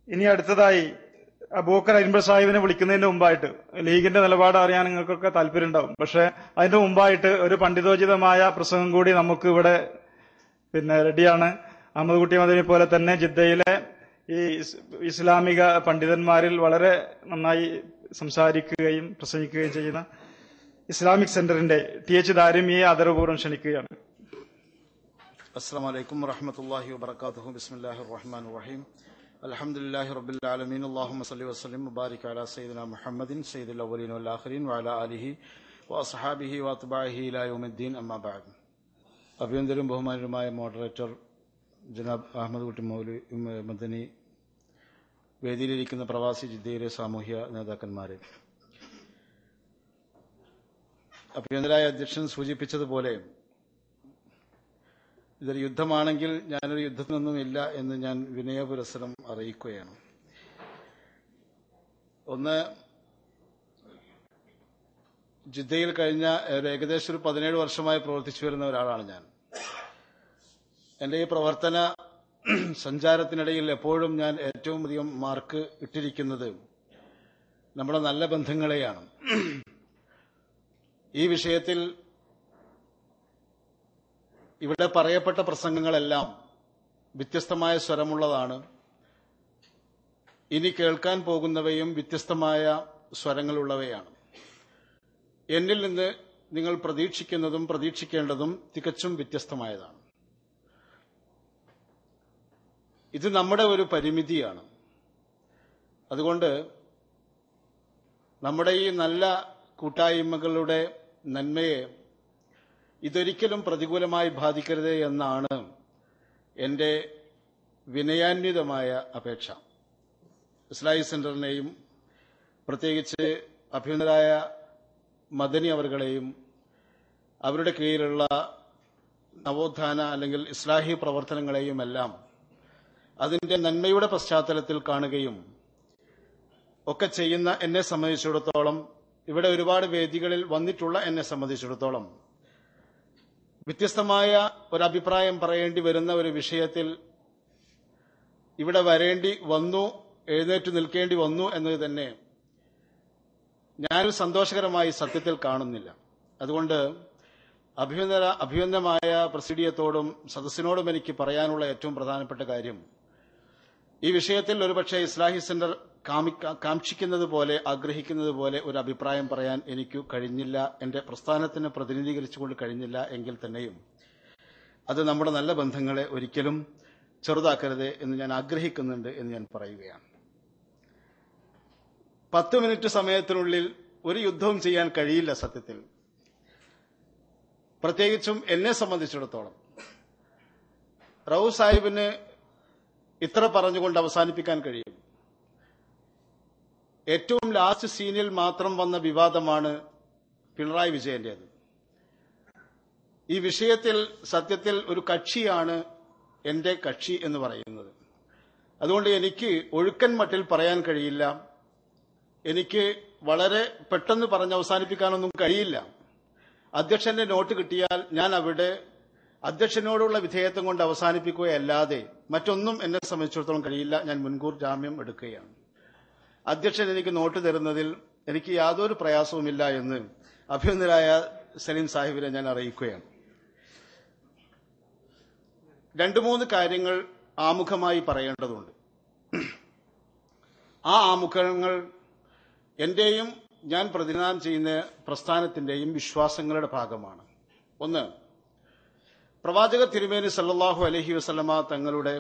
ഇനി അടുത്തതായി അബൂക്കർ അരിമ്പ സാഹിബിനെ വിളിക്കുന്നതിന് മുമ്പായിട്ട് ലീഗിന്റെ നിലപാട് അറിയാൻ നിങ്ങൾക്കൊക്കെ താല്പര്യം ഉണ്ടാവും പക്ഷെ അതിന്റെ മുമ്പായിട്ട് ഒരു പണ്ഡിതോചിതമായ പ്രസംഗം കൂടി നമുക്ക് ഇവിടെ പിന്നെ റെഡിയാണ് അഹമ്മദ് കുട്ടി മദനി പോലെ തന്നെ ജിദ്ദയിലെ ഈ ഇസ് ഇസ്ലാമിക പണ്ഡിതന്മാരിൽ വളരെ നന്നായി സംസാരിക്കുകയും പ്രസംഗിക്കുകയും ചെയ്യുന്ന ഇസ്ലാമിക് സെന്ററിന്റെ ടി എച്ച് ദാരിമിയെ ആദരപൂർവ്വം ക്ഷണിക്കുകയാണ് السلام عليكم ورحمة الله وبركاته بسم الله الرحمن الرحيم الحمد لله رب العالمين اللهم صل وسلم وبارك على سيدنا محمد سيد الأولين والآخرين وعلى آله وأصحابه وأتباعه إلى يوم الدين أما بعد അഭിനന്ദരും ബഹുമാനരുമായ മോഡറേറ്റർ ജനാബ് അഹമ്മദ് കുട്ടി മൗലി മദനി വേദിയിലിരിക്കുന്ന പ്രവാസി ജിദ്ദയിലെ സാമൂഹ്യ നേതാക്കന്മാരെ അഭിനന്ദരായ അധ്യക്ഷൻ സൂചിപ്പിച്ചതുപോലെ ഇതൊരു യുദ്ധമാണെങ്കിൽ ഞാനൊരു യുദ്ധത്തിനൊന്നുമില്ല എന്ന് ഞാൻ വിനയപുരസരം അറിയിക്കുകയാണ് ഒന്ന് ജിദ്ദയിൽ കഴിഞ്ഞ ഒരു ഏകദേശം ഒരു പതിനേഴ് വർഷമായി പ്രവർത്തിച്ചു വരുന്ന ഒരാളാണ് ഞാൻ എന്റെ ഈ പ്രവർത്തന സഞ്ചാരത്തിനിടയിൽ എപ്പോഴും ഞാൻ ഏറ്റവും അധികം മാർക്ക് ഇട്ടിരിക്കുന്നത് നമ്മുടെ നല്ല ബന്ധങ്ങളെയാണ് ഈ വിഷയത്തിൽ ഇവിടെ പറയപ്പെട്ട പ്രസംഗങ്ങളെല്ലാം വ്യത്യസ്തമായ സ്വരമുള്ളതാണ് ഇനി കേൾക്കാൻ പോകുന്നവയും വ്യത്യസ്തമായ സ്വരങ്ങളുള്ളവയാണ് എന്നിൽ നിന്ന് നിങ്ങൾ പ്രതീക്ഷിക്കുന്നതും പ്രതീക്ഷിക്കേണ്ടതും തികച്ചും വ്യത്യസ്തമായതാണ് ഇത് നമ്മുടെ ഒരു പരിമിതിയാണ് അതുകൊണ്ട് നമ്മുടെ ഈ നല്ല കൂട്ടായ്മകളുടെ നന്മയെ ഇതൊരിക്കലും പ്രതികൂലമായി ബാധിക്കരുത് എന്നാണ് എന്റെ വിനയാന്വിതമായ അപേക്ഷ ഇസ്ലാഹി സെന്ററിനെയും പ്രത്യേകിച്ച് അഭ്യുന്നരായ മദനി അവർകളെയും അവരുടെ കീഴിലുള്ള നവോത്ഥാന അല്ലെങ്കിൽ ഇസ്ലാഹി പ്രവർത്തനങ്ങളെയും എല്ലാം അതിന്റെ നന്മയുടെ പശ്ചാത്തലത്തിൽ കാണുകയും ഒക്കെ ചെയ്യുന്ന എന്നെ സംബന്ധിച്ചിടത്തോളം ഇവിടെ ഒരുപാട് വേദികളിൽ വന്നിട്ടുള്ള എന്നെ സംബന്ധിച്ചിടത്തോളം വ്യത്യസ്തമായ ഒരു അഭിപ്രായം പറയേണ്ടി വരുന്ന ഒരു വിഷയത്തിൽ ഇവിടെ വരേണ്ടി വന്നു എഴുന്നേറ്റ് നിൽക്കേണ്ടി വന്നു എന്നത് തന്നെ ഞാനൊരു സന്തോഷകരമായി സത്യത്തിൽ കാണുന്നില്ല അതുകൊണ്ട് അഭിനന്ദന അഭിനന്ദമായ പ്രസിഡിയത്തോടും സദസ്സിനോടും എനിക്ക് പറയാനുള്ള ഏറ്റവും പ്രധാനപ്പെട്ട കാര്യം ഈ വിഷയത്തിൽ ഒരുപക്ഷെ ഇസ്ലാഹി സെന്റർ കാമിക്ക- കാക്ഷിക്കുന്നത് പോലെ ആഗ്രഹിക്കുന്നത് പോലെ ഒരു അഭിപ്രായം പറയാൻ എനിക്ക് കഴിഞ്ഞില്ല എന്റെ പ്രസ്ഥാനത്തിന് പ്രതിനിധീകരിച്ചുകൊണ്ട് കഴിഞ്ഞില്ല എങ്കിൽ തന്നെയും അത് നമ്മുടെ നല്ല ബന്ധങ്ങളെ ഒരിക്കലും ചെറുതാക്കരുത് എന്ന് ഞാൻ ആഗ്രഹിക്കുന്നുണ്ട് എന്ന് ഞാൻ പറയുകയാണ് പത്ത് മിനിറ്റ് സമയത്തിനുള്ളിൽ ഒരു യുദ്ധവും ചെയ്യാൻ കഴിയില്ല സത്യത്തിൽ പ്രത്യേകിച്ചും എന്നെ സംബന്ധിച്ചിടത്തോളം റൌ സാഹിബിന് ഇത്ര പറഞ്ഞുകൊണ്ട് അവസാനിപ്പിക്കാൻ കഴിയും ഏറ്റവും ലാസ്റ്റ് സീനിൽ മാത്രം വന്ന വിവാദമാണ് പിണറായി വിജയന്റേത് ഈ വിഷയത്തിൽ സത്യത്തിൽ ഒരു കക്ഷിയാണ് എന്റെ കക്ഷി എന്ന് പറയുന്നത് അതുകൊണ്ട് എനിക്ക് ഒഴുക്കൻ മട്ടിൽ പറയാൻ കഴിയില്ല എനിക്ക് വളരെ പെട്ടെന്ന് പറഞ്ഞ് അവസാനിപ്പിക്കാനൊന്നും കഴിയില്ല അധ്യക്ഷന്റെ നോട്ട് കിട്ടിയാൽ ഞാൻ അവിടെ അധ്യക്ഷനോടുള്ള വിധേയത്വം കൊണ്ട് അവസാനിപ്പിക്കുകയല്ലാതെ മറ്റൊന്നും എന്നെ സംബന്ധിച്ചിടത്തോളം കഴിയില്ല ഞാൻ മുൻകൂർ ജാമ്യം എടുക്കുകയാണ് അധ്യക്ഷൻ എനിക്ക് നോട്ട് തരുന്നതിൽ എനിക്ക് യാതൊരു പ്രയാസവുമില്ല എന്ന് അഭ്യന്തരായ സലീം സാഹിബിനെ ഞാൻ അറിയിക്കുകയാണ് രണ്ടു മൂന്ന് കാര്യങ്ങൾ ആമുഖമായി പറയേണ്ടതുണ്ട് ആ ആമുഖങ്ങൾ എന്റെയും ഞാൻ പ്രതിനിധാനം ചെയ്യുന്ന പ്രസ്ഥാനത്തിന്റെയും വിശ്വാസങ്ങളുടെ ഭാഗമാണ് ഒന്ന് പ്രവാചക തിരുമേനി സല്ലല്ലാഹു അലൈഹി വസല്ലമ തങ്ങളുടെ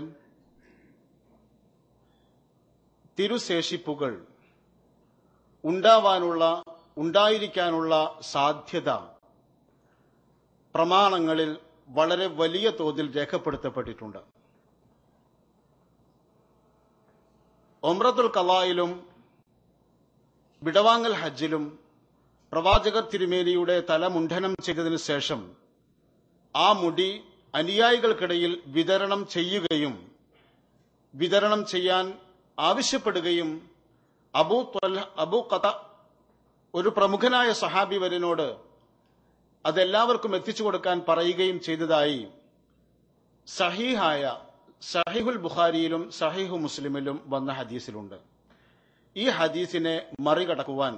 തിരുശേഷിപ്പുകൾ ഉണ്ടാവാനുള്ള ഉണ്ടായിരിക്കാനുള്ള സാധ്യത പ്രമാണങ്ങളിൽ വളരെ വലിയ തോതിൽ രേഖപ്പെടുത്തപ്പെട്ടിട്ടുണ്ട് ഒമ്രത്തുൽ കലായിലും വിടവാങ്ങൽ ഹജ്ജിലും പ്രവാചകർ തിരുമേനിയുടെ തല മുണ്ഡനം ചെയ്തതിനു ശേഷം ആ മുടി അനുയായികൾക്കിടയിൽ വിതരണം ചെയ്യുകയും വിതരണം ചെയ്യാൻ ആവശ്യപ്പെടുകയും അബൂ ത്വൽ- അബൂ കഥ ഒരു പ്രമുഖനായ സഹാബി വരനോട് അതെല്ലാവർക്കും എത്തിച്ചു കൊടുക്കാൻ പറയുകയും ചെയ്തതായി സഹീഹായ സഹിഹുൽ ബുഖാരിയിലും സഹിഹു മുസ്ലിമിലും വന്ന ഹദീസിലുണ്ട് ഈ ഹദീസിനെ മറികടക്കുവാൻ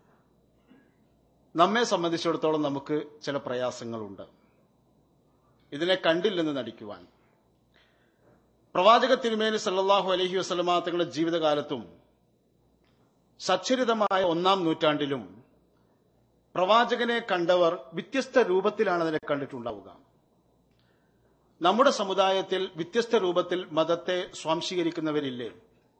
നമ്മെ സംബന്ധിച്ചിടത്തോളം നമുക്ക് ചില പ്രയാസങ്ങളുണ്ട് ഇതിനെ കണ്ടില്ലെന്ന് നടിക്കുവാൻ പ്രവാചക തിരുമേനി സല്ലല്ലാഹു അലൈഹി വസല്ലമ തങ്ങളുടെ ജീവിതകാലത്തും സച്ചരിതമായ ഒന്നാം നൂറ്റാണ്ടിലും പ്രവാചകനെ കണ്ടവർ വ്യത്യസ്ത രൂപത്തിലാണ് അതിനെ കണ്ടിട്ടുണ്ടാവുക നമ്മുടെ സമുദായത്തിൽ വ്യത്യസ്ത രൂപത്തിൽ മതത്തെ സ്വാംശീകരിക്കുന്നവരില്ലേ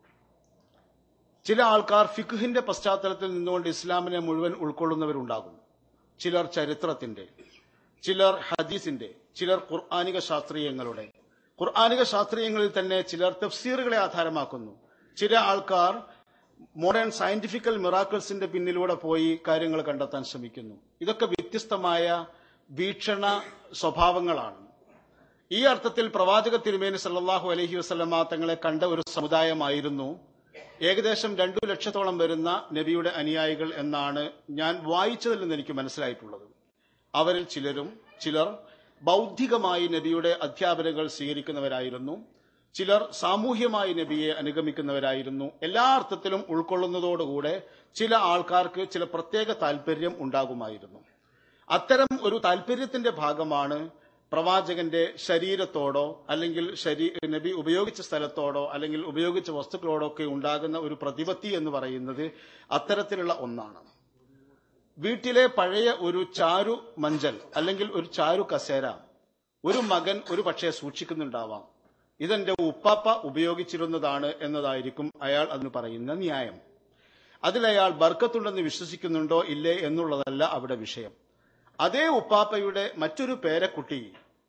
ചില ആൾക്കാർ ഫിഖുഹിന്റെ പശ്ചാത്തലത്തിൽ നിന്നുകൊണ്ട് ഇസ്ലാമിനെ മുഴുവൻ ഉൾക്കൊള്ളുന്നവരുണ്ടാകും ചിലർ ചരിത്രത്തിന്റെ ചിലർ ഹദീസിന്റെ ചിലർ ഖുർആാനിക ശാസ്ത്രീയങ്ങളുടെ ഖുർആാനിക ശാസ്ത്രീയങ്ങളിൽ തന്നെ ചിലർ തഫ്സീറുകളെ ആധാരമാക്കുന്നു ചില ആൾക്കാർ മോഡേൺ സയന്റിഫിക്കൽ മിറാക്കിൾസിന്റെ പിന്നിലൂടെ പോയി കാര്യങ്ങൾ കണ്ടെത്താൻ ശ്രമിക്കുന്നു ഇതൊക്കെ വ്യത്യസ്തമായ വീക്ഷണ സ്വഭാവങ്ങളാണ് ഈ അർത്ഥത്തിൽ പ്രവാചക തിരുമേനി സല്ലല്ലാഹു അലൈഹി വസല്ലമ തങ്ങളെ കണ്ട ഒരു സമുദായമായിരുന്നു ഏകദേശം രണ്ടു ലക്ഷത്തോളം വരുന്ന നബിയുടെ അനുയായികൾ എന്നാണ് ഞാൻ വായിച്ചതിൽ നിന്ന് എനിക്ക് മനസ്സിലായിട്ടുള്ളത് അവരിൽ ചിലരും ചിലർ ബൗദ്ധികമായി നബിയുടെ അധ്യാപനങ്ങൾ സ്വീകരിക്കുന്നവരായിരുന്നു ചിലർ സാമൂഹ്യമായി നബിയെ അനുഗമിക്കുന്നവരായിരുന്നു എല്ലാ അർത്ഥത്തിലും ഉൾക്കൊള്ളുന്നതോടുകൂടെ ചില ആൾക്കാർക്ക് ചില പ്രത്യേക താല്പര്യം ഉണ്ടാകുമായിരുന്നു അത്തരം ഒരു താല്പര്യത്തിന്റെ ഭാഗമാണ് പ്രവാചകന്റെ ശരീരത്തോടോ അല്ലെങ്കിൽ ശരീ നബി ഉപയോഗിച്ച സ്ഥലത്തോടോ അല്ലെങ്കിൽ ഉപയോഗിച്ച വസ്തുക്കളോടോ ഒക്കെ ഉണ്ടാകുന്ന ഒരു പ്രതിപത്തി എന്ന് പറയുന്നത് അത്തരത്തിലുള്ള ഒന്നാണ് വീട്ടിലെ പഴയ ഒരു ചാരു മഞ്ചൽ അല്ലെങ്കിൽ ഒരു ചാരു കസേര ഒരു മകൻ ഒരു പക്ഷേ സൂക്ഷിക്കുന്നുണ്ടാവാം ഇതെന്റെ ഉപ്പാപ്പ ഉപയോഗിച്ചിരുന്നതാണ് എന്നതായിരിക്കും അയാൾ അന്ന് പറയുന്ന ന്യായം അതിലയാൾ ബർക്കത്തുണ്ടെന്ന് വിശ്വസിക്കുന്നുണ്ടോ ഇല്ലേ എന്നുള്ളതല്ല അവിടെ വിഷയം അതേ ഉപ്പാപ്പയുടെ മറ്റൊരു പേരക്കുട്ടി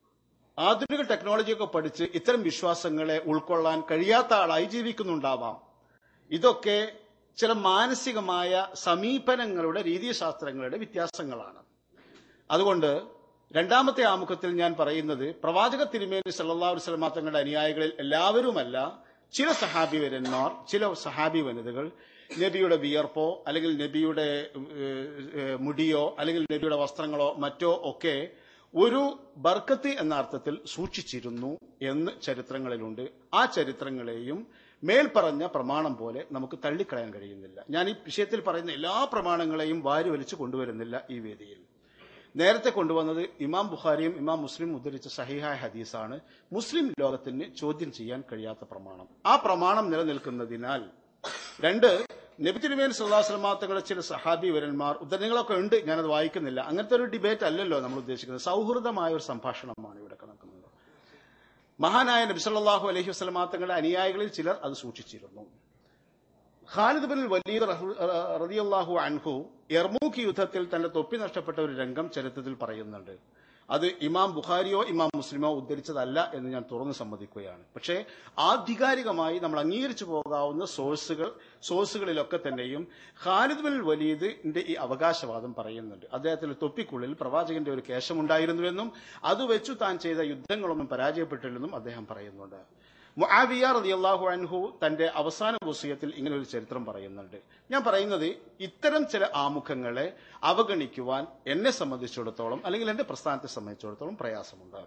ആധുനിക ടെക്നോളജിയൊക്കെ പഠിച്ച് ഇത്തരം വിശ്വാസങ്ങളെ ഉൾക്കൊള്ളാൻ കഴിയാത്ത ആളായി ജീവിക്കുന്നുണ്ടാവാം ഇതൊക്കെ ചില മാനസികമായ സമീപനങ്ങളുടെ രീതിശാസ്ത്രങ്ങളുടെ വ്യത്യാസങ്ങളാണ് അതുകൊണ്ട് രണ്ടാമത്തെ ആമുഖത്തിൽ ഞാൻ പറയുന്നത് പ്രവാചക തിരുമേനി സല്ലല്ലാഹു അലൈഹി വസല്ലമ തങ്ങളുടെ അനുയായികളിൽ എല്ലാവരുമല്ല ചില സഹാബി വരന്മാർ ചില സഹാബി വനിതകൾ നബിയുടെ വിയർപ്പോ അല്ലെങ്കിൽ നബിയുടെ ഏഹ്, ഏഹ്, മുടിയോ അല്ലെങ്കിൽ നബിയുടെ വസ്ത്രങ്ങളോ മറ്റോ ഒക്കെ ഒരു ബർക്കത്ത് എന്ന അർത്ഥത്തിൽ സൂക്ഷിച്ചിരുന്നു എന്ന് ചരിത്രങ്ങളിലുണ്ട് ആ ചരിത്രങ്ങളെയും മേൽപ്പറഞ്ഞ പ്രമാണം പോലെ നമുക്ക് തള്ളിക്കളയാൻ കഴിയുന്നില്ല ഞാൻ ഈ വിഷയത്തിൽ പറയുന്ന എല്ലാ പ്രമാണങ്ങളെയും വാരി വലിച്ചു കൊണ്ടുവരുന്നില്ല ഈ വേദിയിൽ നേരത്തെ കൊണ്ടുവന്നത് ഇമാം ബുഖാരിയും ഇമാം മുസ്ലിം ഉദ്ധരിച്ച സഹിഹായ ഹദീസാണ് മുസ്ലിം ലോകത്തിന് ചോദ്യം ചെയ്യാൻ കഴിയാത്ത പ്രമാണം ആ പ്രമാണം നിലനിൽക്കുന്നതിനാൽ രണ്ട് നബി തിരുമേൻ സുല്ലാസ്ലമാ തങ്ങളുടെ ചില സഹാബി വരന്മാർ ഉദ്ധരണികളൊക്കെ ഉണ്ട് ഞാനത് വായിക്കുന്നില്ല അങ്ങനത്തെ ഒരു ഡിബേറ്റ് അല്ലല്ലോ നമ്മൾ ഉദ്ദേശിക്കുന്നത് സൗഹൃദമായ ഒരു സംഭാഷണമാണ് ഇവിടെ കിടക്കുന്നത് മഹാനായ നബി സല്ലല്ലാഹു അലൈഹി വസല്ലമ തങ്ങളുടെ അനുയായികളിൽ ചിലർ അത് സൂക്ഷിച്ചിരുന്നു ഖാലിദ് ബിൻ വലീദ് റളിയല്ലാഹു അൻഹു എർമൂക്ക് യുദ്ധത്തിൽ തന്റെ തൊപ്പി നഷ്ടപ്പെട്ട ഒരു രംഗം ചരിത്രത്തിൽ പറയുന്നുണ്ട് അത് ഇമാം ബുഖാരിയോ ഇമാം മുസ്ലിമോ ഉദ്ധരിച്ചതല്ല എന്ന് ഞാൻ തുറന്നു സമ്മതിക്കുകയാണ് പക്ഷേ ആധികാരികമായി നമ്മൾ അംഗീകരിച്ചു പോകാവുന്ന സോഴ്സുകൾ സോഴ്സുകളിലൊക്കെ തന്നെയും ഖാലിദ് ബിൻ വലീദിന്റെ ഈ അവകാശവാദം പറയുന്നുണ്ട് അദ്ദേഹത്തിന്റെ തൊപ്പിക്കുള്ളിൽ പ്രവാചകന്റെ ഒരു കേശമുണ്ടായിരുന്നുവെന്നും അത് വെച്ചു താൻ ചെയ്ത യുദ്ധങ്ങളൊന്നും പരാജയപ്പെട്ടില്ലെന്നും അദ്ദേഹം പറയുന്നുണ്ട് മുആവിയ റളിയല്ലാഹു അൻഹു തന്റെ അവസാന വസീയത്തിൽ ഇങ്ങനെ ഒരു ചരിത്രം പറയുന്നുണ്ട് ഞാൻ പറയുന്നത് ഇത്തരം ചില ആമുഖങ്ങളെ അവഗണിക്കുവാൻ എന്നെ സംബന്ധിച്ചിടത്തോളം അല്ലെങ്കിൽ എന്റെ പ്രസ്ഥാനത്തെ സംബന്ധിച്ചിടത്തോളം പ്രയാസമുണ്ട്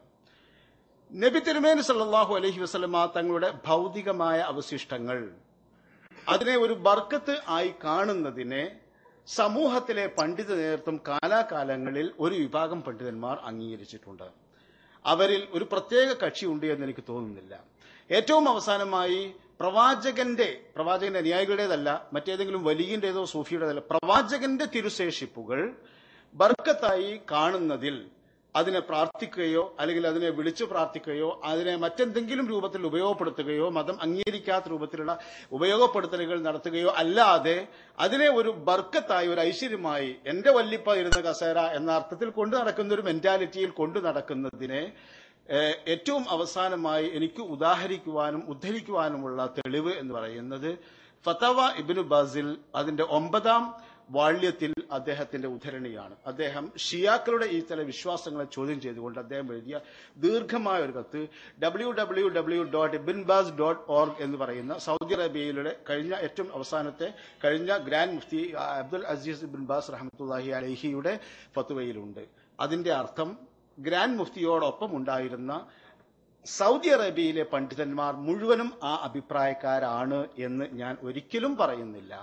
നബി തിരുമേനി സല്ലല്ലാഹു അലൈഹി വസല്ലമ തങ്ങളുടെ ഭൗതികമായ അവശിഷ്ടങ്ങൾ അതിനെ ഒരു ബർക്കത്ത് ആയി കാണുന്നതിനെ സമൂഹത്തിലെ പണ്ഡിത നേതൃത്വം കാലാകാലങ്ങളിൽ ഒരു വിഭാഗം പണ്ഡിതന്മാർ അംഗീകരിച്ചിട്ടുണ്ട് അവരിൽ ഒരു പ്രത്യേക കക്ഷിയുണ്ട് എന്ന് എനിക്ക് തോന്നുന്നില്ല ഏറ്റവും അവസാനമായി പ്രവാചകന്റെ പ്രവാചകന്റെ അനുയായികളുടേതല്ല മറ്റേതെങ്കിലും വലിയന്റേതോ സൂഫിയുടേതല്ല പ്രവാചകന്റെ തിരുശേഷിപ്പുകൾ ബർക്കത്തായി കാണുന്നതിൽ അതിനെ പ്രാർത്ഥിക്കുകയോ അല്ലെങ്കിൽ അതിനെ വിളിച്ചു പ്രാർത്ഥിക്കുകയോ അതിനെ മറ്റെന്തെങ്കിലും രൂപത്തിൽ ഉപയോഗപ്പെടുത്തുകയോ മതം അംഗീകരിക്കാത്ത രൂപത്തിലുള്ള ഉപയോഗപ്പെടുത്തലുകൾ നടത്തുകയോ അല്ലാതെ അതിനെ ഒരു ബർക്കത്തായി ഒരു ഐശ്വര്യമായി എന്റെ വല്ലിപ്പ ഇരുന്ന കസേര എന്ന അർത്ഥത്തിൽ കൊണ്ടു നടക്കുന്ന ഒരു മെന്റാലിറ്റിയിൽ കൊണ്ടു നടക്കുന്നതിനെ ഏഹ്, ഏറ്റവും അവസാനമായി എനിക്ക് ഉദാഹരിക്കുവാനും ഉദ്ധരിക്കുവാനുമുള്ള തെളിവ് എന്ന് പറയുന്നത് ഫതവ ഇബിനു ബാസിൽ അതിന്റെ ഒമ്പതാം വാള്യത്തിൽ അദ്ദേഹത്തിന്റെ ഉദ്ധരണിയാണ് അദ്ദേഹം ഷിയാക്കളുടെ ഈ ചില വിശ്വാസങ്ങളെ ചോദ്യം ചെയ്തുകൊണ്ട് അദ്ദേഹം എഴുതിയ ദീർഘമായ ഒരു കത്ത് W W W dot Ibn Baz dot org എന്ന് പറയുന്ന സൗദി അറേബ്യയിലെ കഴിഞ്ഞ ഏറ്റവും അവസാനത്തെ കഴിഞ്ഞ ഗ്രാൻഡ് മുഫ്തി അബ്ദുൽ അസീസ് ഇബിൻ ബാസ് റഹമത്തുല്ലാഹി അലഹിയുടെ ഫത്തുവയിലുണ്ട് അതിന്റെ അർത്ഥം ഗ്രാൻഡ് മുഫ്തിയോടൊപ്പം ഉണ്ടായിരുന്ന സൗദി അറേബ്യയിലെ പണ്ഡിതന്മാർ മുഴുവനും ആ അഭിപ്രായക്കാരാണ് എന്ന് ഞാൻ ഒരിക്കലും പറയുന്നില്ല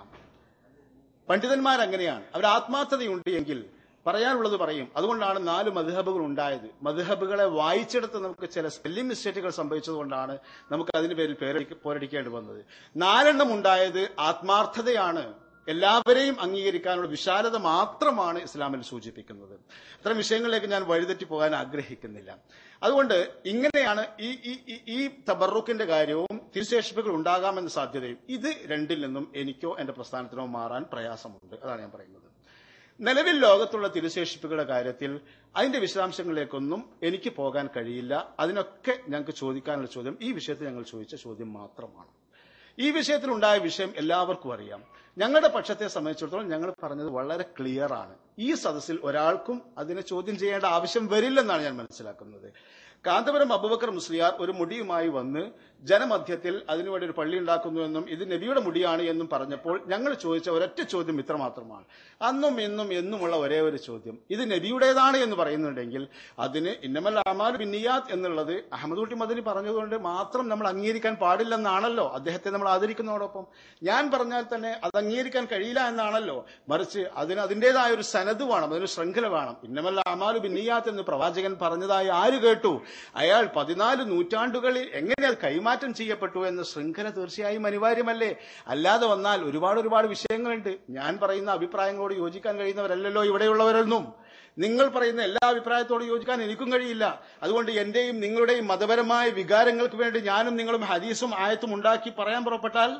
പണ്ഡിതന്മാർ അങ്ങനെയാണ് അവർ ആത്മാർത്ഥതയുണ്ട് എങ്കിൽ പറയാനുള്ളത് പറയും അതുകൊണ്ടാണ് നാല് മധുഹബുകൾ ഉണ്ടായത് മധുഹബുകളെ വായിച്ചെടുത്ത് നമുക്ക് ചില സ്പെല്ലിംഗ് മിസ്റ്റേക്കുകൾ സംഭവിച്ചതുകൊണ്ടാണ് നമുക്ക് അതിന് പേരിൽ പേരടി പോരടിക്കേണ്ടി വന്നത് നാലെണ്ണം ഉണ്ടായത് ആത്മാർത്ഥതയാണ് എല്ലാവരെയും അംഗീകരിക്കാനുള്ള വിശാലത മാത്രമാണ് ഇസ്ലാമിൽ സൂചിപ്പിക്കുന്നത് അത്തരം വിഷയങ്ങളിലേക്ക് ഞാൻ വഴിതെറ്റി പോകാൻ ആഗ്രഹിക്കുന്നില്ല അതുകൊണ്ട് ഇങ്ങനെയാണ് ഈ ഈ ഈ- ഈ തബറുക്കിന്റെ കാര്യവും തിരുശേഷിപ്പുകൾ ഉണ്ടാകാമെന്ന സാധ്യതയും ഇത് രണ്ടിൽ നിന്നും എനിക്കോ എന്റെ പ്രസ്ഥാനത്തിനോ മാറാൻ പ്രയാസമുണ്ട് അതാണ് ഞാൻ പറയുന്നത് നിലവിൽ ലോകത്തുള്ള തിരുശേഷിപ്പുകളുടെ കാര്യത്തിൽ അതിന്റെ വിശദാംശങ്ങളിലേക്കൊന്നും എനിക്ക് പോകാൻ കഴിയില്ല അതിനൊക്കെ ഞങ്ങൾക്ക് ചോദിക്കാനുള്ള ചോദ്യം ഈ വിഷയത്തിൽ ഞങ്ങൾ ചോദിച്ച ചോദ്യം മാത്രമാണ് ഈ വിഷയത്തിലുണ്ടായ വിഷയം എല്ലാവർക്കും അറിയാം ഞങ്ങളുടെ പക്ഷത്തെ സംബന്ധിച്ചിടത്തോളം ഞങ്ങൾ പറഞ്ഞത് വളരെ ക്ലിയർ ആണ് ഈ സദസ്സിൽ ഒരാൾക്കും അതിനെ ചോദ്യം ചെയ്യേണ്ട ആവശ്യം വരില്ലെന്നാണ് ഞാൻ മനസ്സിലാക്കുന്നത് കാന്തപുരം അബുബക്കർ മുസ്ലിയാർ ഒരു മുടിയുമായി വന്ന് ജനമധ്യത്തിൽ അതിനുവേണ്ടി ഒരു പള്ളി ഉണ്ടാക്കുന്നു എന്നും ഇത് നബിയുടെ മുടിയാണ് എന്നും പറഞ്ഞപ്പോൾ ഞങ്ങൾ ചോദിച്ച ഒരൊറ്റ ചോദ്യം ഇത്ര മാത്രമാണ് അന്നും ഇന്നും എന്നുമുള്ള ഒരേ ഒരു ചോദ്യം ഇത് നബിയുടേതാണ് എന്ന് പറയുന്നുണ്ടെങ്കിൽ അതിന് ഇന്നമൽ അമാൽ ബിന്നിയാത്ത് എന്നുള്ളത് അഹമ്മദ് കുട്ടി മദനി പറഞ്ഞതുകൊണ്ട് മാത്രം നമ്മൾ അംഗീകരിക്കാൻ പാടില്ലെന്നാണല്ലോ അദ്ദേഹത്തെ നമ്മൾ ആദരിക്കുന്നതോടൊപ്പം ഞാൻ പറഞ്ഞാൽ തന്നെ അത് അംഗീകരിക്കാൻ കഴിയില്ല എന്നാണല്ലോ മറിച്ച് അതിന് അതിൻ്റെതായ ഒരു സനത് വേണം അതിന് ശൃംഖല വേണം ഇന്നമല്ല അമാലു ബിന്നിയാത്ത് എന്ന് പ്രവാചകൻ പറഞ്ഞതായി ആര് കേട്ടു അയാൾ പതിനാല് നൂറ്റാണ്ടുകളിൽ എങ്ങനെ അത് കൈമാറ്റം ചെയ്യപ്പെട്ടു എന്ന ശൃംഖല തീർച്ചയായും അനിവാര്യമല്ലേ അല്ലാതെ വന്നാൽ ഒരുപാട് ഒരുപാട് വിഷയങ്ങളുണ്ട് ഞാൻ പറയുന്ന അഭിപ്രായങ്ങളോട് യോജിക്കാൻ കഴിയുന്നവരല്ലല്ലോ ഇവിടെയുള്ളവരൊന്നും നിങ്ങൾ പറയുന്ന എല്ലാ അഭിപ്രായത്തോടും യോജിക്കാൻ എനിക്കും കഴിയില്ല അതുകൊണ്ട് എന്റെയും നിങ്ങളുടെയും മതപരമായ വികാരങ്ങൾക്ക് വേണ്ടി ഞാനും നിങ്ങളും ഹദീസും ആയത്തും ഉണ്ടാക്കി പറയാൻ പുറപ്പെട്ടാൽ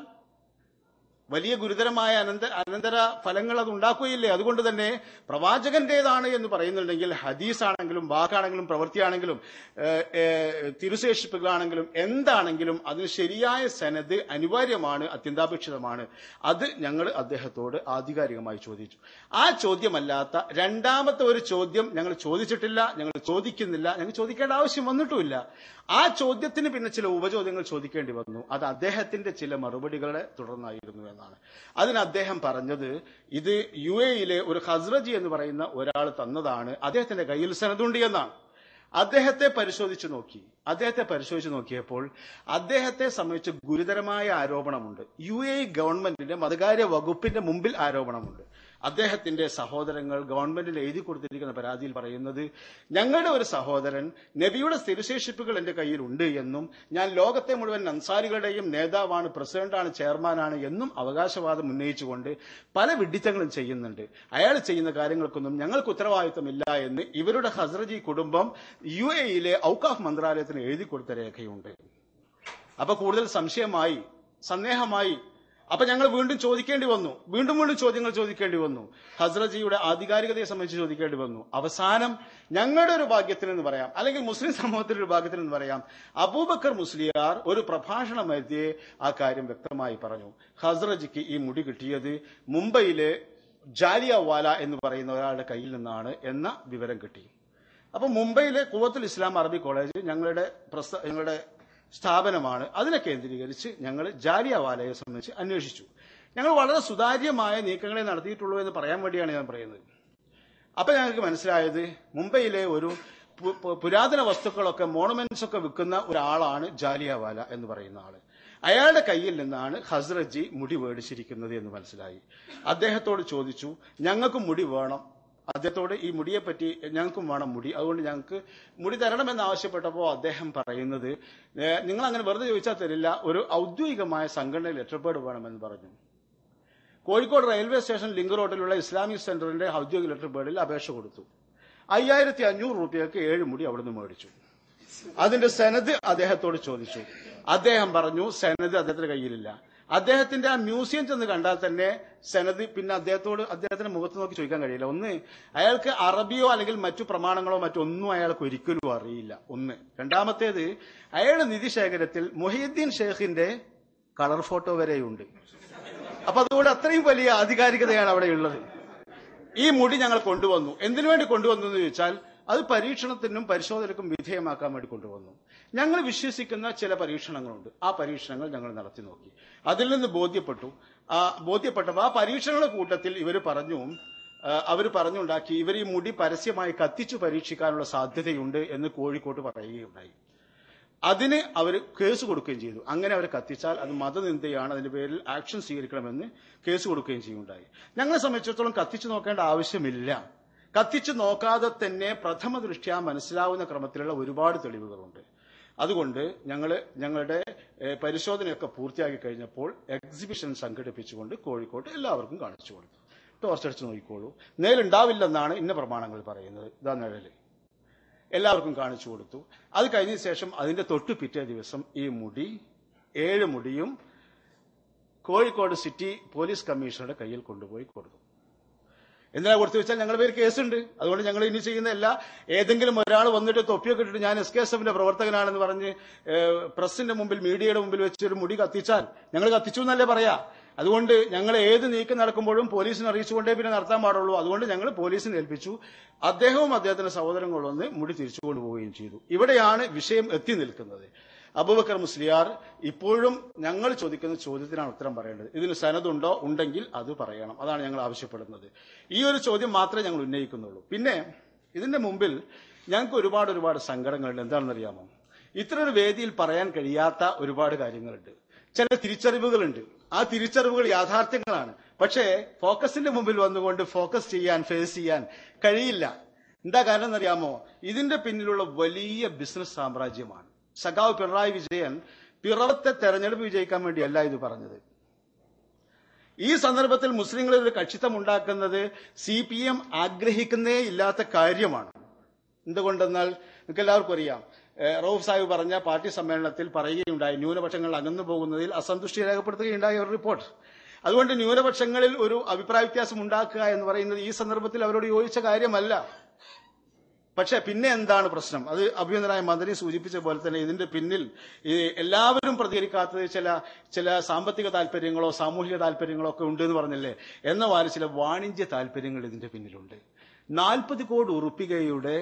വലിയ ഗുരുതരമായ അനന്ത അനന്തര ഫലങ്ങൾ അത് ഉണ്ടാക്കുകയില്ലേ അതുകൊണ്ട് തന്നെ പ്രവാചകന്റേതാണ് എന്ന് പറയുന്നുണ്ടെങ്കിൽ ഹദീസ് ആണെങ്കിലും വാക്കാണെങ്കിലും പ്രവൃത്തിയാണെങ്കിലും ഏഹ്, ഏഹ്, തിരുശേഷിപ്പുകളാണെങ്കിലും എന്താണെങ്കിലും അതിന് ശരിയായ സനത് അനിവാര്യമാണ് അത്യന്താപേക്ഷിതമാണ് അത് ഞങ്ങൾ അദ്ദേഹത്തോട് ആധികാരികമായി ചോദിച്ചു ആ ചോദ്യമല്ലാത്ത രണ്ടാമത്തെ ഒരു ചോദ്യം ഞങ്ങൾ ചോദിച്ചിട്ടില്ല ഞങ്ങൾ ചോദിക്കുന്നില്ല ഞങ്ങൾ ചോദിക്കേണ്ട ആവശ്യം വന്നിട്ടുമില്ല ആ ചോദ്യത്തിന് പിന്നെ ചില ഉപചോദ്യങ്ങൾ ചോദിക്കേണ്ടി വന്നു അത് അദ്ദേഹത്തിന്റെ ചില മറുപടികളെ തുടർന്നായിരുന്നു എന്നാണ് അതിന് അദ്ദേഹം പറഞ്ഞത് ഇത് യു എയിലെ ഒരു ഹസ്രജി എന്ന് പറയുന്ന ഒരാൾ തന്നതാണ് അദ്ദേഹത്തിന്റെ കയ്യിൽ സനതുണ്ട് എന്നാണ് അദ്ദേഹത്തെ പരിശോധിച്ചു നോക്കി അദ്ദേഹത്തെ പരിശോധിച്ചു നോക്കിയപ്പോൾ അദ്ദേഹത്തെ സംബന്ധിച്ച് ഗുരുതരമായ ആരോപണമുണ്ട് യു എ ഗവൺമെന്റിന്റെ മതകാര്യ വകുപ്പിന്റെ മുമ്പിൽ ആരോപണമുണ്ട് അദ്ദേഹത്തിന്റെ സഹോദരങ്ങൾ ഗവൺമെന്റിൽ എഴുതി കൊടുത്തിരിക്കുന്ന പരാതിയിൽ പറയുന്നത് ഞങ്ങളുടെ ഒരു സഹോദരൻ നബിയുടെ സ്ഥിരശേഷിപ്പുകൾ എന്റെ കയ്യിൽ ഉണ്ട് എന്നും ഞാൻ ലോകത്തെ മുഴുവൻ അൻസാരികളുടെയും നേതാവാണ് പ്രസിഡന്റാണ് ചെയർമാനാണ് എന്നും അവകാശവാദം ഉന്നയിച്ചുകൊണ്ട് പല വിഡിത്തങ്ങളും ചെയ്യുന്നുണ്ട് അയാൾ ചെയ്യുന്ന കാര്യങ്ങൾക്കൊന്നും ഞങ്ങൾക്ക് ഉത്തരവാദിത്തമില്ല എന്ന് ഇവരുടെ ഹസ്രജി കുടുംബം യു എയിലെ ഔക്കാഫ് മന്ത്രാലയത്തിന് എഴുതി കൊടുത്ത രേഖയുണ്ട് അപ്പൊ കൂടുതൽ സംശയമായി സന്ദേഹമായി അപ്പൊ ഞങ്ങൾ വീണ്ടും ചോദിക്കേണ്ടി വന്നു വീണ്ടും വീണ്ടും ചോദ്യങ്ങൾ ചോദിക്കേണ്ടി വന്നു ഹസ്രജിയുടെ ആധികാരികതയെ സംബന്ധിച്ച് ചോദിക്കേണ്ടി വന്നു അവസാനം ഞങ്ങളുടെ ഒരു ഭാഗ്യത്തിൽ എന്ന് പറയാം അല്ലെങ്കിൽ മുസ്ലിം സമൂഹത്തിന്റെ ഒരു ഭാഗ്യത്തിൽ എന്ന് പറയാം അബൂബക്കർ മുസ്ലിയാർ ഒരു പ്രഭാഷണ മധ്യേ ആ കാര്യം വ്യക്തമായി പറഞ്ഞു ഹസ്രജിക്ക് ഈ മുടി കിട്ടിയത് മുംബൈയിലെ ജാലിയവാല എന്ന് പറയുന്ന ഒരാളുടെ കയ്യിൽ നിന്നാണ് എന്ന വിവരം കിട്ടി അപ്പൊ മുംബൈയിലെ കുവത്തുൽ ഇസ്ലാം അറബി കോളേജ് ഞങ്ങളുടെ പ്രസ്ത ഞങ്ങളുടെ സ്ഥാപനമാണ് അതിനെ കേന്ദ്രീകരിച്ച് ഞങ്ങൾ ജാലിയവാലയെ സംബന്ധിച്ച് അന്വേഷിച്ചു ഞങ്ങൾ വളരെ സുതാര്യമായ നീക്കങ്ങളെ നടത്തിയിട്ടുള്ളൂ എന്ന് പറയാൻ വേണ്ടിയാണ് ഞാൻ പറയുന്നത് അപ്പൊ ഞങ്ങൾക്ക് മനസ്സിലായത് മുംബൈയിലെ ഒരു പു- പു- പുരാതന വസ്തുക്കളൊക്കെ മോണമെന്റ്സ് ഒക്കെ വിൽക്കുന്ന ഒരാളാണ് ജാലിയവാല എന്ന് പറയുന്ന ആള് അയാളുടെ കയ്യിൽ നിന്നാണ് ഹസ്രജി മുടി മേടിച്ചിരിക്കുന്നത് എന്ന് മനസ്സിലായി അദ്ദേഹത്തോട് ചോദിച്ചു ഞങ്ങൾക്ക് മുടി വേണം അദ്ദേഹത്തോട് ഈ മുടിയെ പറ്റി ഞങ്ങൾക്കും വേണം മുടി അതുകൊണ്ട് ഞങ്ങൾക്ക് മുടി തരണമെന്ന് ആവശ്യപ്പെട്ടപ്പോൾ അദ്ദേഹം പറയുന്നത് "ഏ, നിങ്ങൾ അങ്ങനെ വെറുതെ ചോദിച്ചാൽ തരില്ല ഒരു ഔദ്യോഗികമായ സംഘടനയിൽ ലെറ്റർപേഡ് വേണമെന്ന് പറഞ്ഞു കോഴിക്കോട് റെയിൽവേ സ്റ്റേഷൻ ലിങ്ക് റോഡിലുള്ള ഇസ്ലാമിക് സെന്ററിന്റെ ഔദ്യോഗിക ലെറ്റർ പേഡിൽ അപേക്ഷ കൊടുത്തു അയ്യായിരത്തി അഞ്ഞൂറ് രൂപയ്ക്ക് ഏഴ് മുടി അവിടുന്ന് മേടിച്ചു അതിന്റെ സെനത് അദ്ദേഹത്തോട് ചോദിച്ചു അദ്ദേഹം പറഞ്ഞു സെനത് അദ്ദേഹത്തിന്റെ കയ്യിലില്ല അദ്ദേഹത്തിന്റെ ആ മ്യൂസിയം ചെന്ന് കണ്ടാൽ തന്നെ സെനത് പിന്നെ അദ്ദേഹത്തോട് അദ്ദേഹത്തിന്റെ മുഖത്ത് നോക്കി ചോദിക്കാൻ കഴിയില്ല ഒന്ന് അയാൾക്ക് അറബിയോ അല്ലെങ്കിൽ മറ്റു പ്രമാണങ്ങളോ മറ്റൊന്നും അയാൾക്ക് ഒരിക്കലും അറിയില്ല ഒന്ന് രണ്ടാമത്തേത് അയാളുടെ നിധി ശേഖരത്തിൽ മൊഹീദ്ദീൻ ഷേഖിന്റെ കളർ ഫോട്ടോ വരെയുണ്ട് അപ്പൊ അതുകൊണ്ട് അത്രയും വലിയ ആധികാരികതയാണ് അവിടെ ഉള്ളത് ഈ മുടി ഞങ്ങൾ കൊണ്ടുവന്നു എന്തിനു വേണ്ടി കൊണ്ടുവന്നു എന്ന് ചോദിച്ചാൽ അത് പരീക്ഷണത്തിനും പരിശോധനയ്ക്കും വിധേയമാക്കാൻ വേണ്ടി കൊണ്ടുവന്നു ഞങ്ങൾ വിശ്വസിക്കുന്ന ചില പരീക്ഷണങ്ങളുണ്ട് ആ പരീക്ഷണങ്ങൾ ഞങ്ങൾ നടത്തി നോക്കി അതിൽ നിന്ന് ബോധ്യപ്പെട്ടു ആ ബോധ്യപ്പെട്ടപ്പോൾ ആ പരീക്ഷണങ്ങളുടെ കൂട്ടത്തിൽ ഇവർ പറഞ്ഞു അവർ പറഞ്ഞുണ്ടാക്കി ഇവർ ഈ മുടി പരസ്യമായി കത്തിച്ചു പരീക്ഷിക്കാനുള്ള സാധ്യതയുണ്ട് എന്ന് കോഴിക്കോട്ട് പറയുകയുണ്ടായി അതിന് അവർ കേസ് കൊടുക്കുകയും ചെയ്തു അങ്ങനെ അവരെ കത്തിച്ചാൽ അത് മതനിന്ദയാണ് അതിന്റെ പേരിൽ ആക്ഷൻ സ്വീകരിക്കണമെന്ന് കേസ് കൊടുക്കുകയും ചെയ്യുണ്ടായി ഞങ്ങളെ സംബന്ധിച്ചിടത്തോളം കത്തിച്ചു നോക്കേണ്ട ആവശ്യമില്ല കത്തിച്ചു നോക്കാതെ തന്നെ പ്രഥമ ദൃഷ്ട്യാ മനസ്സിലാവുന്ന ക്രമത്തിലുള്ള ഒരുപാട് തെളിവുകളുണ്ട് അതുകൊണ്ട് ഞങ്ങൾ ഞങ്ങളുടെ ഏഹ്, പരിശോധനയൊക്കെ പൂർത്തിയാക്കി കഴിഞ്ഞപ്പോൾ എക്സിബിഷൻ സംഘടിപ്പിച്ചുകൊണ്ട് കോഴിക്കോട്ട് എല്ലാവർക്കും കാണിച്ചു കൊടുത്തു ടോർച്ച് അടിച്ച് നോക്കിക്കോളൂ നേലുണ്ടാവില്ലെന്നാണ് ഇന്ന പ്രമാണങ്ങൾ പറയുന്നത് ഇതാ നിഴല് എല്ലാവർക്കും കാണിച്ചു കൊടുത്തു അത് കഴിഞ്ഞ ശേഷം അതിന്റെ തൊട്ടു പിറ്റേ ദിവസം ഈ മുടി ഏഴ് മുടിയും കോഴിക്കോട് സിറ്റി പോലീസ് കമ്മീഷണറുടെ കയ്യിൽ കൊണ്ടുപോയി കൊടുത്തു എന്തിനാ കൊടുത്തു വെച്ചാൽ ഞങ്ങളുടെ പേര് കേസുണ്ട് അതുകൊണ്ട് ഞങ്ങൾ ഇനി ചെയ്യുന്ന എല്ലാ ഏതെങ്കിലും ഒരാൾ വന്നിട്ട് തൊപ്പിയൊക്കെ ഇട്ടിട്ട് ഞാൻ എസ് കെ എസ് എഫിന്റെ പ്രവർത്തകനാണെന്ന് പറഞ്ഞ് ഏഹ്, പ്രസിന്റെ മുമ്പിൽ മീഡിയയുടെ മുമ്പിൽ വെച്ച് ഒരു മുടി കത്തിച്ചാൽ ഞങ്ങൾ കത്തിച്ചു എന്നല്ലേ പറയാ അതുകൊണ്ട് ഞങ്ങൾ ഏത് നീക്കം നടക്കുമ്പോഴും പോലീസിനെ അറിയിച്ചുകൊണ്ടേ പിന്നെ നടത്താൻ പാടുള്ളൂ അതുകൊണ്ട് ഞങ്ങൾ പോലീസിനെ ഏൽപ്പിച്ചു അദ്ദേഹവും അദ്ദേഹത്തിന്റെ സഹോദരങ്ങൾ വന്ന് മുടി തിരിച്ചു കൊണ്ടുപോവുകയും ചെയ്തു ഇവിടെയാണ് വിഷയം എത്തി നിൽക്കുന്നത് അബൂബക്കർ മുസ്ലിയാർ ഇപ്പോഴും ഞങ്ങൾ ചോദിക്കുന്ന ചോദ്യത്തിനാണ് ഉത്തരം പറയേണ്ടത് ഇതിന് സനതുണ്ടോ ഉണ്ടെങ്കിൽ അത് പറയണം അതാണ് ഞങ്ങൾ ആവശ്യപ്പെടുന്നത് ഈ ഒരു ചോദ്യം മാത്രമേ ഞങ്ങൾ ഉന്നയിക്കുന്നുള്ളൂ പിന്നെ ഇതിന്റെ മുമ്പിൽ ഞങ്ങൾക്ക് ഒരുപാട് ഒരുപാട് സങ്കടങ്ങളുണ്ട് എന്താണെന്നറിയാമോ ഇത്ര ഒരു വേദിയിൽ പറയാൻ കഴിയാത്ത ഒരുപാട് കാര്യങ്ങളുണ്ട് ചില തിരിച്ചറിവുകളുണ്ട് ആ തിരിച്ചറിവുകൾ യാഥാർത്ഥ്യങ്ങളാണ് പക്ഷേ ഫോക്കസിന്റെ മുമ്പിൽ വന്നുകൊണ്ട് ഫോക്കസ് ചെയ്യാൻ ഫേസ് ചെയ്യാൻ കഴിയില്ല എന്താ കാരണം എന്നറിയാമോ ഇതിന്റെ പിന്നിലുള്ള വലിയ ബിസിനസ് സാമ്രാജ്യമാണ് സഖാവ് പിണറായി വിജയൻ പിറവത്തെ തെരഞ്ഞെടുപ്പ് വിജയിക്കാൻ വേണ്ടിയല്ല ഇത് പറഞ്ഞത് ഈ സന്ദർഭത്തിൽ മുസ്ലിങ്ങളിൽ ഒരു കക്ഷിത്വം ഉണ്ടാക്കുന്നത് സി പി എം ആഗ്രഹിക്കുന്നേ ഇല്ലാത്ത കാര്യമാണ് എന്തുകൊണ്ടെന്നാൽ നിങ്ങൾക്ക് എല്ലാവർക്കും അറിയാം ഏഹ് റൌഫ് സാഹിബ് പറഞ്ഞ പാർട്ടി സമ്മേളനത്തിൽ പറയുകയുണ്ടായി ന്യൂനപക്ഷങ്ങൾ അകന്നു പോകുന്നതിൽ അസന്തുഷ്ടി രേഖപ്പെടുത്തുകയുണ്ടായ ഒരു റിപ്പോർട്ട് അതുകൊണ്ട് ന്യൂനപക്ഷങ്ങളിൽ ഒരു അഭിപ്രായ വ്യത്യാസം ഉണ്ടാക്കുക എന്ന് പറയുന്നത് ഈ സന്ദർഭത്തിൽ അവരോട് യോജിച്ച കാര്യമല്ല പക്ഷെ പിന്നെ എന്താണ് പ്രശ്നം അത് അഭിനന്ദനായ മന്ത്രി സൂചിപ്പിച്ച പോലെ തന്നെ ഇതിന്റെ പിന്നിൽ ഈ എല്ലാവരും പ്രതികരിക്കാത്തത് ചില ചില സാമ്പത്തിക താല്പര്യങ്ങളോ സാമൂഹിക താല്പര്യങ്ങളോ ഒക്കെ ഉണ്ട് എന്ന് പറഞ്ഞല്ലേ എന്ന പോലെ ചില വാണിജ്യ താല്പര്യങ്ങൾ ഇതിന്റെ പിന്നിലുണ്ട് നാൽപ്പത് കോടി ഉറുപ്പികയുടെ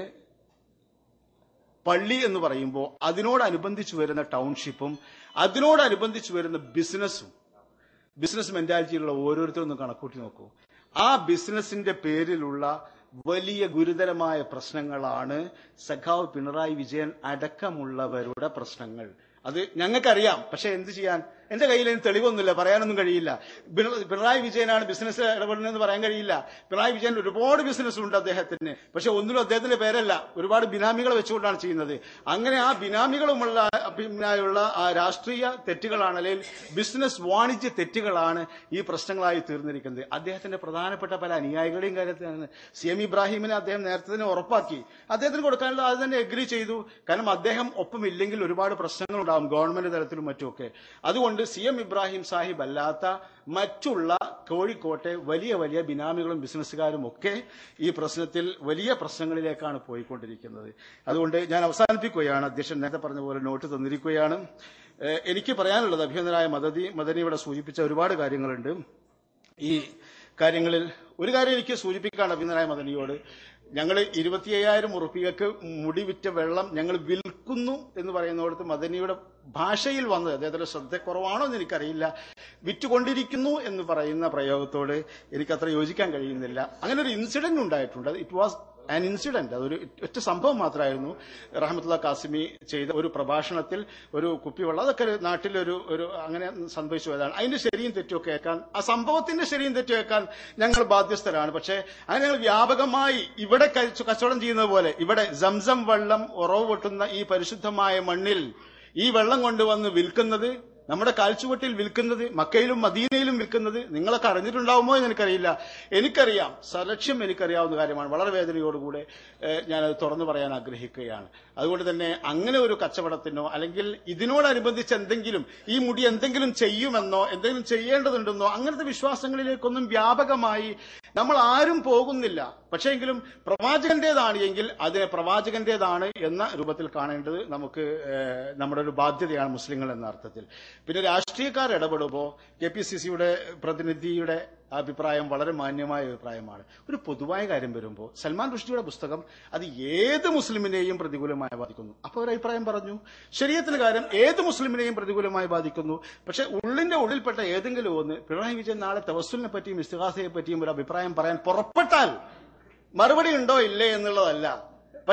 പള്ളി എന്ന് പറയുമ്പോൾ അതിനോടനുബന്ധിച്ച് വരുന്ന ടൗൺഷിപ്പും അതിനോടനുബന്ധിച്ച് വരുന്ന ബിസിനസ്സും ബിസിനസ് മെന്റാലിറ്റിയിലുള്ള ഓരോരുത്തരും ഒന്ന് കണക്കൂട്ടി നോക്കൂ ആ ബിസിനസിന്റെ പേരിലുള്ള വലിയ ഗുരുതരമായ പ്രശ്നങ്ങളാണ് സഖാവ് പിണറായി വിജയൻ അടക്കമുള്ളവരുടെ പ്രശ്നങ്ങൾ അത് ഞങ്ങൾക്കറിയാം പക്ഷെ എന്ത് ചെയ്യാൻ എന്റെ കയ്യിൽ അതിന് തെളിവൊന്നുമില്ല പറയാനൊന്നും കഴിയില്ല പിണ- പിണറായി വിജയനാണ് ബിസിനസ് ഇടപെടുന്നതെന്ന് പറയാൻ കഴിയില്ല പിണറായി വിജയൻ ഒരുപാട് ബിസിനസ് ഉണ്ട് അദ്ദേഹത്തിന് പക്ഷെ ഒന്നിലും അദ്ദേഹത്തിന്റെ പേരല്ല ഒരുപാട് ബിനാമികളെ വെച്ചുകൊണ്ടാണ് ചെയ്യുന്നത് അങ്ങനെ ആ ബിനാമികളുമുള്ള പിന്നായുള്ള ആ രാഷ്ട്രീയ തെറ്റുകളാണ് അല്ലെങ്കിൽ ബിസിനസ് വാണിജ്യ തെറ്റുകളാണ് ഈ പ്രശ്നങ്ങളായി തീർന്നിരിക്കുന്നത് അദ്ദേഹത്തിന്റെ പ്രധാനപ്പെട്ട പല അനുയായികളുടെയും കാര്യത്തിലാണ് സി എം ഇബ്രാഹിമിനെ അദ്ദേഹം നേരത്തെ തന്നെ ഉറപ്പാക്കി അദ്ദേഹത്തിന് കൊടുക്കാനുള്ള അത് തന്നെ എഗ്രി ചെയ്തു കാരണം അദ്ദേഹം ഒപ്പമില്ലെങ്കിൽ ഒരുപാട് പ്രശ്നങ്ങളുണ്ടാകും ഗവൺമെന്റ് തലത്തിലും മറ്റുമൊക്കെ അതുകൊണ്ട് സി എം ഇബ്രാഹിം സാഹിബ് അല്ലാത്ത മറ്റുള്ള കോഴിക്കോട്ടെ വലിയ വലിയ ബിനാമികളും ബിസിനസ്സുകാരും ഒക്കെ ഈ പ്രശ്നത്തിൽ വലിയ പ്രശ്നങ്ങളിലേക്കാണ് പോയിക്കൊണ്ടിരിക്കുന്നത് അതുകൊണ്ട് ഞാൻ അവസാനിപ്പിക്കുകയാണ് അധ്യക്ഷൻ നേരത്തെ പറഞ്ഞ പോലെ നോട്ട് തന്നിരിക്കുകയാണ് ഏഹ് എനിക്ക് പറയാനുള്ളത് അഭിനന്ദനായ മദതി മദനി ഇവിടെ സൂചിപ്പിച്ച ഒരുപാട് കാര്യങ്ങളുണ്ട് ഈ കാര്യങ്ങളിൽ ഒരു കാര്യം എനിക്ക് സൂചിപ്പിക്കാണ് അഭിനന്ദനായ മദനിയോട് ഞങ്ങൾ ഇരുപത്തി അയ്യായിരം ഉറുപ്പികക്ക് മുടി വിറ്റ വെള്ളം ഞങ്ങൾ വിൽക്കുന്നു എന്ന് പറയുന്നിടത്ത് മദനിയുടെ ഭാഷയിൽ വന്നത് അദ്ദേഹത്തിന്റെ ശ്രദ്ധക്കുറവാണോ എന്ന് എനിക്കറിയില്ല വിറ്റുകൊണ്ടിരിക്കുന്നു എന്ന് പറയുന്ന പ്രയോഗത്തോട് എനിക്ക് അത്ര യോജിക്കാൻ കഴിയുന്നില്ല അങ്ങനെ ഒരു ഇൻസിഡന്റ് ഉണ്ടായിട്ടുണ്ട് ഇറ്റ് വാസ് ആൻ ഇൻസിഡന്റ് അതൊരു ഒറ്റ സംഭവം മാത്രമായിരുന്നു റഹമത്തുള്ള കാസിമി ചെയ്ത ഒരു പ്രഭാഷണത്തിൽ ഒരു കുപ്പിവെള്ളം അതൊക്കെ ഒരു നാട്ടിലൊരു ഒരു അങ്ങനെ സംഭവിച്ചു പോയതാണ് അതിന്റെ ശരിയും തെറ്റും ഒക്കെ കേൾക്കാൻ ആ സംഭവത്തിന്റെ ശരിയും തെറ്റും കേൾക്കാൻ ഞങ്ങൾ ബാധ്യസ്ഥരാണ് പക്ഷേ അങ്ങനെ ഞങ്ങൾ വ്യാപകമായി ഇവിടെ കഴിച്ചു കച്ചവടം ചെയ്യുന്നത് പോലെ ഇവിടെ സംസം വെള്ളം ഉറവ് പൊട്ടുന്ന ഈ പരിശുദ്ധമായ മണ്ണിൽ ഈ വെള്ളം കൊണ്ടുവന്ന് വിൽക്കുന്നത് നമ്മുടെ കാൽച്ചുവട്ടിൽ വിൽക്കുന്നത് മക്കയിലും മദീനയിലും വിൽക്കുന്നത് നിങ്ങളൊക്കെ അറിഞ്ഞിട്ടുണ്ടാവുമോ എന്ന് എനിക്കറിയില്ല എനിക്കറിയാം സലക്ഷ്യം എനിക്കറിയാവുന്ന കാര്യമാണ് വളരെ വേദനയോടുകൂടെ ഏഹ്, ഞാനത് തുറന്നു പറയാൻ ആഗ്രഹിക്കുകയാണ് അതുകൊണ്ട് തന്നെ അങ്ങനെ ഒരു കച്ചവടത്തിനോ അല്ലെങ്കിൽ ഇതിനോടനുബന്ധിച്ച് എന്തെങ്കിലും ഈ മുടി എന്തെങ്കിലും ചെയ്യുമെന്നോ എന്തെങ്കിലും ചെയ്യേണ്ടതുണ്ടെന്നോ അങ്ങനത്തെ വിശ്വാസങ്ങളിലേക്കൊന്നും വ്യാപകമായി നമ്മൾ ആരും പോകുന്നില്ല പക്ഷേങ്കിലും പ്രവാചകന്റേതാണ് എങ്കിൽ അതിനെ പ്രവാചകന്റേതാണ് എന്ന രൂപത്തിൽ കാണേണ്ടത് നമുക്ക് ഏഹ്, നമ്മുടെ ഒരു ബാധ്യതയാണ് മുസ്ലിങ്ങൾ എന്ന അർത്ഥത്തിൽ പിന്നെ രാഷ്ട്രീയക്കാർ ഇടപെടുമ്പോൾ കെ പി സി സിയുടെ പ്രതിനിധിയുടെ അഭിപ്രായം വളരെ മാന്യമായ അഭിപ്രായമാണ് ഒരു പൊതുവായ കാര്യം വരുമ്പോൾ സൽമാൻ റുഷ്ദിയുടെ പുസ്തകം അത് ഏത് മുസ്ലിമിനെയും പ്രതികൂലമായി ബാധിക്കുന്നു അപ്പോൾ ഒരു അഭിപ്രായം പറഞ്ഞു ശരീരത്തിന്റെ കാര്യം ഏത് മുസ്ലിമിനെയും പ്രതികൂലമായി ബാധിക്കുന്നു പക്ഷെ ഉള്ളിന്റെ ഉള്ളിൽപ്പെട്ട ഏതെങ്കിലും ഒന്ന് പിണറായി വിജയൻ നാളെ തവസ്സുലിനെ പറ്റിയും ഇസ്തിഹാസയെ പറ്റിയും ഒരു അഭിപ്രായം പറയാൻ പുറപ്പെട്ടാൽ മറുപടി ഉണ്ടോ ഇല്ലേ എന്നുള്ളതല്ല പക്ഷെ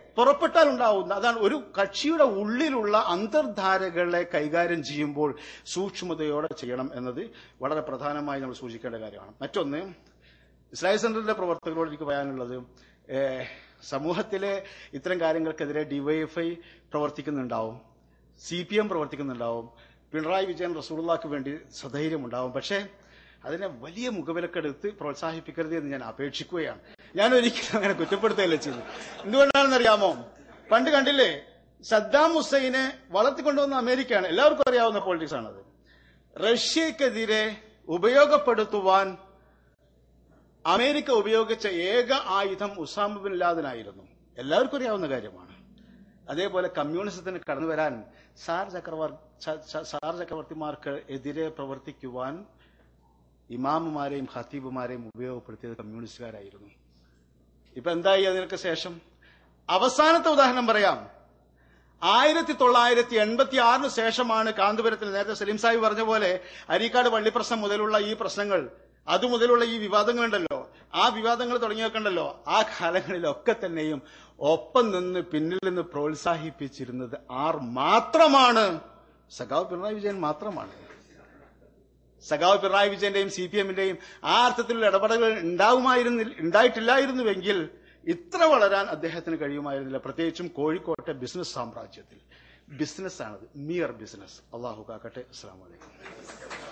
പുറപ്പെട്ടാൽ ഉണ്ടാവുന്ന അതാണ് ഒരു കക്ഷിയുടെ ഉള്ളിലുള്ള അന്തർധാരകളെ കൈകാര്യം ചെയ്യുമ്പോൾ സൂക്ഷ്മതയോടെ ചെയ്യണം എന്നത് വളരെ പ്രധാനമായി നമ്മൾ സൂക്ഷിക്കേണ്ട കാര്യമാണ് മറ്റൊന്ന് ഇസ്രായേൽ സെന്ററിന്റെ പ്രവർത്തകരോട് എനിക്ക് പറയാനുള്ളത് ഏഹ്, സമൂഹത്തിലെ ഇത്തരം കാര്യങ്ങൾക്കെതിരെ ഡിവൈഎഫ്ഐ പ്രവർത്തിക്കുന്നുണ്ടാവും സി പി എം പ്രവർത്തിക്കുന്നുണ്ടാവും പിണറായി വിജയൻ റസൂലുള്ളാക്ക് വേണ്ടി സധൈര്യമുണ്ടാവും പക്ഷേ അതിനെ വലിയ മുഖവിലക്കെടുത്ത് പ്രോത്സാഹിപ്പിക്കരുത് എന്ന് ഞാൻ അപേക്ഷിക്കുകയാണ് ഞാൻ ഒരിക്കലും അങ്ങനെ കുറ്റപ്പെടുത്തുകയല്ല ചെയ്യുന്നത് എന്തുകൊണ്ടാണെന്നറിയാമോ പണ്ട് കണ്ടില്ലേ സദ്ദാം ഹുസൈനെ വളർത്തിക്കൊണ്ടുവന്ന അമേരിക്കയാണ് എല്ലാവർക്കും അറിയാവുന്ന പോളിറ്റിക്സ് ആണത് റഷ്യക്കെതിരെ ഉപയോഗപ്പെടുത്തുവാൻ അമേരിക്ക ഉപയോഗിച്ച ഏക ആയുധം ഉസാമ ബിൻ ലാദനായിരുന്നു എല്ലാവർക്കും അറിയാവുന്ന കാര്യമാണ് അതേപോലെ കമ്മ്യൂണിസത്തിന് കടന്നു വരാൻ സാർ ചക്രവർ ച- ച- സാർ ചക്രവർത്തിമാർക്ക് എതിരെ പ്രവർത്തിക്കുവാൻ ഇമാമുമാരെയും ഖത്തീബുമാരെയും ഉപയോഗപ്പെടുത്തിയത് കമ്മ്യൂണിസ്റ്റുകാരായിരുന്നു ഇപ്പൊ എന്തായി അതിനൊക്കെ ശേഷം അവസാനത്തെ ഉദാഹരണം പറയാം ആയിരത്തി തൊള്ളായിരത്തി എൺപത്തി ആറിന് ശേഷമാണ് കാന്തപുരത്തിൽ നേരത്തെ സലീം സാഹിബ് പറഞ്ഞ പോലെ അരീക്കാട് പള്ളിപ്രശ്നം മുതലുള്ള ഈ പ്രശ്നങ്ങൾ അതുമുതലുള്ള ഈ വിവാദങ്ങളുണ്ടല്ലോ ആ വിവാദങ്ങൾ തുടങ്ങി വെക്കണ്ടല്ലോ ആ കാലങ്ങളിലൊക്കെ തന്നെയും ഒപ്പം നിന്ന് പിന്നിൽ നിന്ന് പ്രോത്സാഹിപ്പിച്ചിരുന്നത് ആർ മാത്രമാണ് സഖാവ് പിണറായി വിജയൻ മാത്രമാണ് സഖാവ് പിണറായി വിജയന്റെയും സി പി എമ്മിന്റെയും ആ അർത്ഥത്തിലുള്ള ഇടപെടലുകൾ ഉണ്ടാവുമായിരുന്നില്ല ഉണ്ടായിട്ടില്ലായിരുന്നുവെങ്കിൽ ഇത്ര വളരാൻ അദ്ദേഹത്തിന് കഴിയുമായിരുന്നില്ല പ്രത്യേകിച്ചും കോഴിക്കോട്ടെ ബിസിനസ് സാമ്രാജ്യത്തിൽ ബിസിനസ് ആണത് മിയർ ബിസിനസ് അള്ളാഹു കാക്കട്ടെ അസ്സാം വലൈക്കും